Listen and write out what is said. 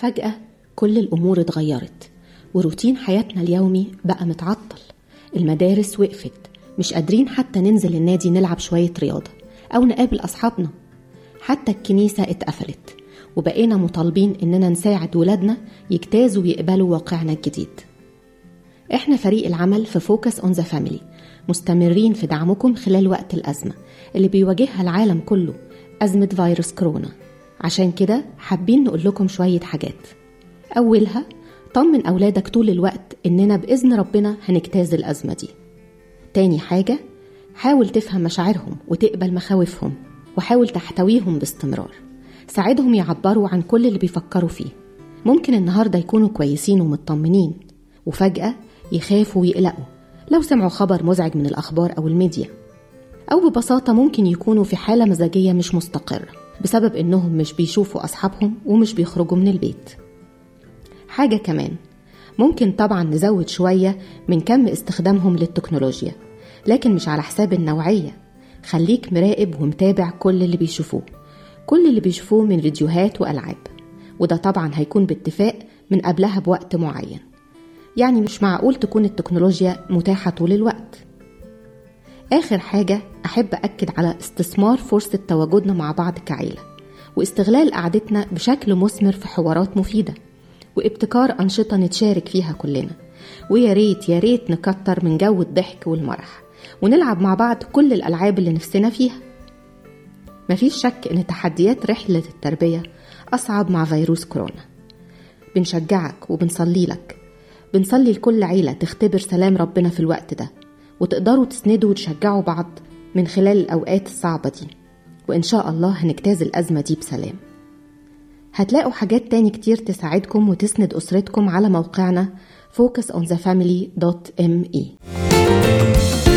فجأة كل الأمور اتغيرت وروتين حياتنا اليومي بقى متعطل المدارس وقفت مش قادرين حتى ننزل النادي نلعب شوية رياضة أو نقابل أصحابنا حتى الكنيسة اتقفلت وبقينا مطالبين إننا نساعد ولادنا يجتازوا ويقبلوا واقعنا الجديد احنا فريق العمل في فوكس اون ذا فاميلي مستمرين في دعمكم خلال وقت الأزمة اللي بيواجهها العالم كله أزمة فيروس كورونا عشان كده حابين نقول لكم شوية حاجات أولها طمن أولادك طول الوقت إننا بإذن ربنا هنجتاز الأزمة دي تاني حاجة حاول تفهم مشاعرهم وتقبل مخاوفهم وحاول تحتويهم باستمرار ساعدهم يعبروا عن كل اللي بيفكروا فيه ممكن النهاردة يكونوا كويسين ومطمنين وفجأة يخافوا ويقلقوا لو سمعوا خبر مزعج من الأخبار أو الميديا أو ببساطة ممكن يكونوا في حالة مزاجية مش مستقرة بسبب إنهم مش بيشوفوا أصحابهم ومش بيخرجوا من البيت حاجة كمان ممكن طبعا نزود شوية من كم استخدامهم للتكنولوجيا لكن مش على حساب النوعية خليك مراقب ومتابع كل اللي بيشوفوه كل اللي بيشوفوه من فيديوهات وألعاب وده طبعا هيكون باتفاق من قبلها بوقت معين يعني مش معقول تكون التكنولوجيا متاحة طول الوقت آخر حاجة أحب أكد على استثمار فرصة تواجدنا مع بعض كعيلة واستغلال قعدتنا بشكل مثمر في حوارات مفيدة وابتكار أنشطة نتشارك فيها كلنا ويا ريت يا ريت نكتر من جو الضحك والمرح ونلعب مع بعض كل الألعاب اللي نفسنا فيها مفيش شك إن تحديات رحلة التربية أصعب مع فيروس كورونا بنشجعك وبنصلي لك بنصلي لكل عيلة تختبر سلام ربنا في الوقت ده وتقدروا تسندوا وتشجعوا بعض من خلال الأوقات الصعبة دي وإن شاء الله هنجتاز الأزمة دي بسلام هتلاقوا حاجات تاني كتير تساعدكم وتسند أسرتكم على موقعنا focusonthefamily.me